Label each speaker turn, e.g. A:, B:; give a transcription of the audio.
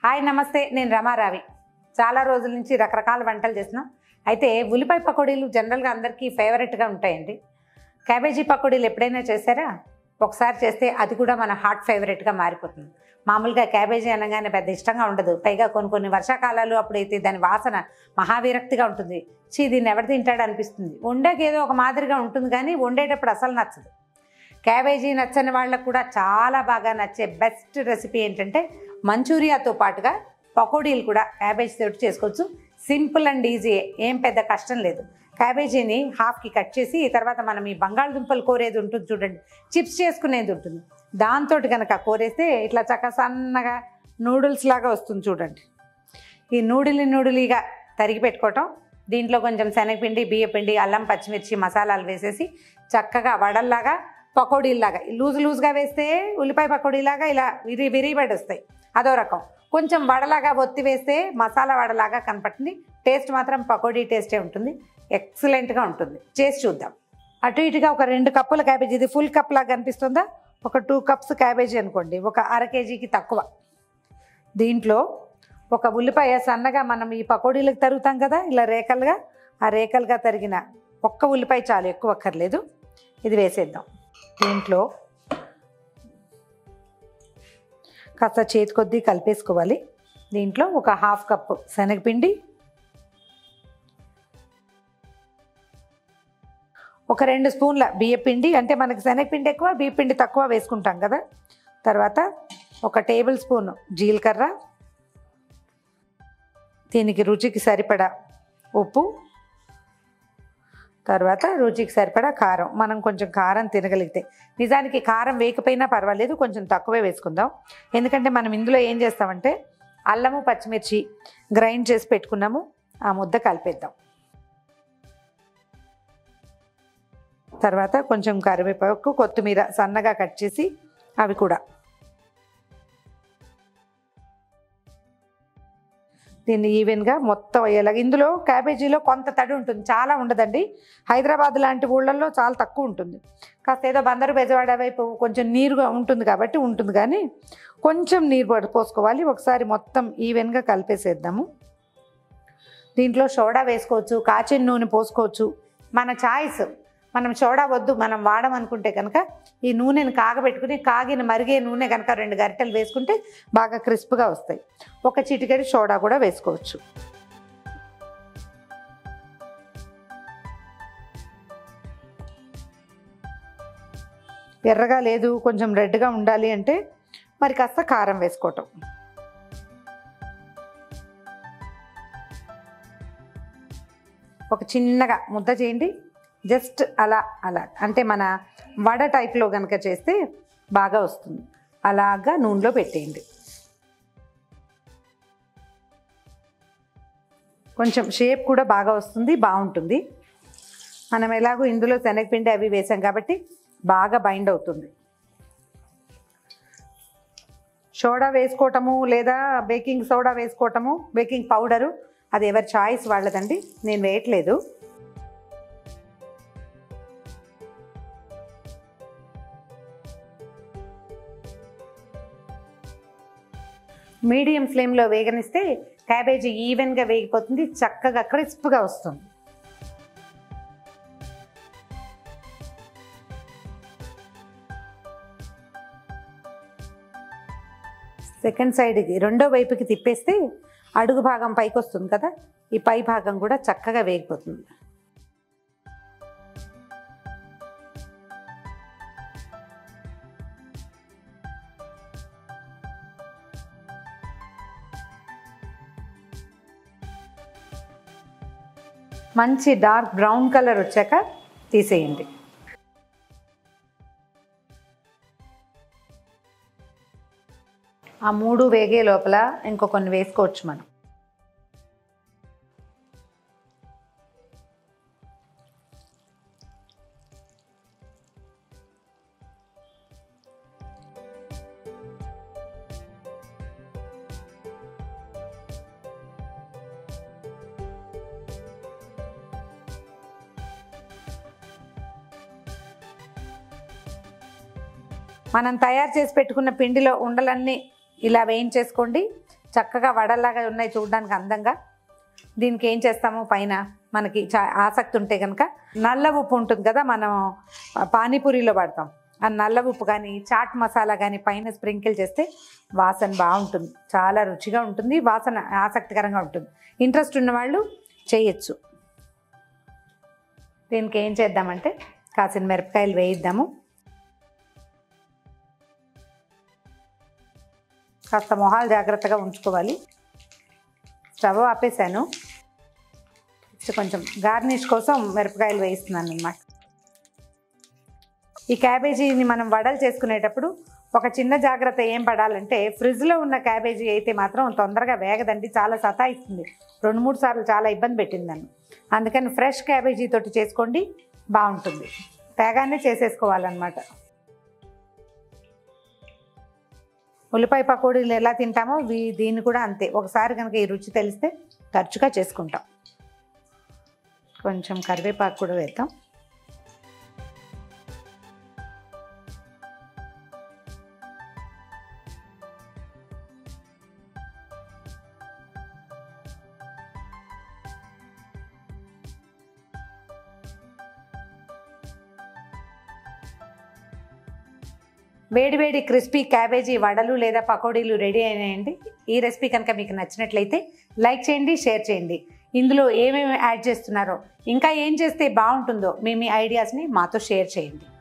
A: hi నమస్తే నేను రమారావి చాలా రోజుల నుంచి రకరకాల వంటలు చేస్తున్నాం అయితే ఉల్లిపాయ పకోడీలు జనరల్గా అందరికీ ఫేవరెట్గా ఉంటాయండి క్యాబేజీ పకోడీలు ఎప్పుడైనా చేశారా ఒకసారి చేస్తే అది కూడా మన హాట్ ఫేవరెట్గా మారిపోతుంది మామూలుగా క్యాబేజీ అనగానే పెద్ద ఇష్టంగా ఉండదు పైగా కొన్ని కొన్ని వర్షాకాలాలు అప్పుడైతే దాని వాసన మహావిరక్తిగా ఉంటుంది చీ దీన్ని ఎవరు తింటాడు అనిపిస్తుంది వండాక ఏదో ఒక మాదిరిగా ఉంటుంది కానీ వండేటప్పుడు అసలు నచ్చదు క్యాబేజీ నచ్చని వాళ్ళకు కూడా చాలా బాగా నచ్చే బెస్ట్ రెసిపీ ఏంటంటే మంచూరియాతో పాటుగా పకోడీలు కూడా క్యాబేజీ తోటి చేసుకోవచ్చు సింపుల్ అండ్ ఈజీ ఏం పెద్ద కష్టం లేదు క్యాబేజీని హాఫ్కి కట్ చేసి తర్వాత మనం ఈ బంగాళదుంపలు కోరేది ఉంటుంది చూడండి చిప్స్ చేసుకునేది ఉంటుంది దాంతో కనుక కోరేస్తే ఇట్లా చక్క సన్నగా నూడిల్స్ లాగా వస్తుంది చూడండి ఈ నూడిలి నూడిలిగా తరిగి పెట్టుకోవటం దీంట్లో కొంచెం శనగపిండి బియ్యపిండి అల్లం పచ్చిమిర్చి మసాలాలు వేసేసి చక్కగా వడల్లాగా పకోడీలాగా లూజ్ లూజ్గా వేస్తే ఉల్లిపాయ పకోడీలాగా ఇలా విరి విరిబడి వస్తాయి అదో రకం కొంచెం వడలాగా ఒత్తి వేస్తే మసాలా వడలాగా కనపడుతుంది టేస్ట్ మాత్రం పకోడీ టేస్టే ఉంటుంది ఎక్సలెంట్గా ఉంటుంది చేసి చూద్దాం అటు ఇటుగా ఒక రెండు కప్పుల క్యాబేజీ ఇది ఫుల్ కప్ లాగా కనిపిస్తుందా ఒక టూ కప్స్ క్యాబేజీ అనుకోండి ఒక అర కేజీకి తక్కువ దీంట్లో ఒక ఉల్లిపాయ సన్నగా మనం ఈ పకోడీలకు తరుగుతాం కదా ఇలా రేకలుగా ఆ రేకలుగా తరిగిన ఒక్క ఉల్లిపాయ చాలు ఎక్కువ అక్కర్లేదు ఇది వేసేద్దాం దీంట్లో కాస్త చేతి కొద్దీ కలిపేసుకోవాలి దీంట్లో ఒక హాఫ్ కప్పు శనగపిండి ఒక రెండు స్పూన్ల బియ్యపిండి అంటే మనకి శనగపిండి ఎక్కువ బియ్యపిండి తక్కువ వేసుకుంటాం కదా తర్వాత ఒక టేబుల్ స్పూన్ జీలకర్ర దీనికి రుచికి సరిపడా ఉప్పు తర్వాత రుచికి సరిపడా కారం మనం కొంచెం కారం తినగలిగితే నిజానికి కారం వేయకపోయినా పర్వాలేదు కొంచెం తక్కువే వేసుకుందాం ఎందుకంటే మనం ఇందులో ఏం చేస్తామంటే అల్లము పచ్చిమిర్చి గ్రైండ్ చేసి పెట్టుకున్నాము ఆ ముద్ద కలిపేద్దాం తర్వాత కొంచెం కరివేపాకు కొత్తిమీర సన్నగా కట్ చేసి అవి కూడా దీన్ని ఈవెన్గా మొత్తం అయ్యేలాగా ఇందులో క్యాబేజీలో కొంత తడి ఉంటుంది చాలా ఉండదండి హైదరాబాద్ లాంటి ఊళ్ళల్లో చాలా తక్కువ ఉంటుంది కాస్త ఏదో బందరు బెజవాడ వైపు కొంచెం నీరుగా ఉంటుంది కాబట్టి ఉంటుంది కానీ కొంచెం నీరు పడి పోసుకోవాలి ఒకసారి మొత్తం ఈవెన్గా కలిపేసేద్దాము దీంట్లో సోడా వేసుకోవచ్చు కాచిన నూనె పోసుకోవచ్చు మన చాయిస్ మనం సోడా వద్దు మనం వాడమనుకుంటే కనుక ఈ నూనెను కాగబెట్టుకుని కాగిన మరిగే నూనె కనుక రెండు గరిటెలు వేసుకుంటే బాగా క్రిస్ప్గా వస్తాయి ఒక చిటికెడు సోడా కూడా వేసుకోవచ్చు ఎర్రగా లేదు కొంచెం రెడ్గా ఉండాలి అంటే మరి కాస్త కారం వేసుకోవటం ఒక చిన్నగా ముద్ద చేయండి జస్ట్ అలా అలా అంటే మన వడ టైప్లో కనుక చేస్తే బాగా వస్తుంది అలాగా నూనెలో పెట్టేయండి కొంచెం షేప్ కూడా బాగా వస్తుంది బాగుంటుంది మనం ఎలాగో ఇందులో శనగపిండి అవి వేసాం కాబట్టి బాగా బైండ్ అవుతుంది సోడా వేసుకోవటము లేదా బేకింగ్ సోడా వేసుకోవటము బేకింగ్ పౌడరు అది ఎవరి చాయిస్ వాళ్ళదండి నేను వేయట్లేదు మీడియం ఫ్లేమ్లో వేగనిస్తే క్యాబేజీ ఈవెన్గా వేగిపోతుంది చక్కగా క్రిస్ప్గా వస్తుంది సెకండ్ సైడ్కి రెండో వైపుకి తిప్పేస్తే అడుగు భాగం పైకి వస్తుంది కదా ఈ పై భాగం కూడా చక్కగా వేగిపోతుంది మంచి డార్క్ బ్రౌన్ కలర్ వచ్చాక తీసేయండి ఆ మూడు వేగే లోపల ఇంకో కొన్ని వేసుకోవచ్చు మనం మనం తయారు చేసి పెట్టుకున్న పిండిలో ఉండలన్నీ ఇలా వేయించేసుకోండి చక్కగా వడల్లాగా ఉన్నాయి చూడడానికి అందంగా దీనికి ఏం చేస్తాము పైన మనకి చా ఆసక్తి ఉంటే కనుక నల్ల ఉప్పు ఉంటుంది కదా మనం పానీపూరిలో పడతాం ఆ నల్ల ఉప్పు కానీ చాట్ మసాలా కానీ పైన స్ప్రింకిల్ చేస్తే వాసన బాగుంటుంది చాలా రుచిగా ఉంటుంది వాసన ఆసక్తికరంగా ఉంటుంది ఇంట్రెస్ట్ ఉన్నవాళ్ళు చేయొచ్చు దీనికి ఏం చేద్దామంటే కాసిన మిరపకాయలు వేయిద్దాము కాస్త మొహాలు జాగ్రత్తగా ఉంచుకోవాలి స్టవ్ ఆపేసాను నెక్స్ట్ కొంచెం గార్నిష్ కోసం మిరపకాయలు వేయిస్తున్నాను అనమాట ఈ క్యాబేజీని మనం వడలు చేసుకునేటప్పుడు ఒక చిన్న జాగ్రత్త ఏం పడాలంటే ఫ్రిడ్జ్లో ఉన్న క్యాబేజీ అయితే మాత్రం తొందరగా వేగదండి చాలా సతాయిస్తుంది రెండు మూడు సార్లు చాలా ఇబ్బంది పెట్టింది నన్ను అందుకని ఫ్రెష్ క్యాబేజీ తోటి చేసుకోండి బాగుంటుంది తేగానే చేసేసుకోవాలన్నమాట ఉల్లిపాయ పకోడీలు ఎలా తింటామో వీ దీన్ని కూడా అంతే ఒకసారి కనుక ఈ రుచి తెలిస్తే తరచుగా చేసుకుంటాం కొంచెం కరివేపాకు కూడా వేద్దాం వేడివేడి క్రిస్పీ క్యాబేజీ వడలు లేదా పకోడీలు రెడీ అయినాయండి ఈ రెసిపీ కనుక మీకు నచ్చినట్లయితే లైక్ చేయండి షేర్ చేయండి ఇందులో ఏమేమి యాడ్ చేస్తున్నారో ఇంకా ఏం చేస్తే బాగుంటుందో మీ మీ ఐడియాస్ని మాతో షేర్ చేయండి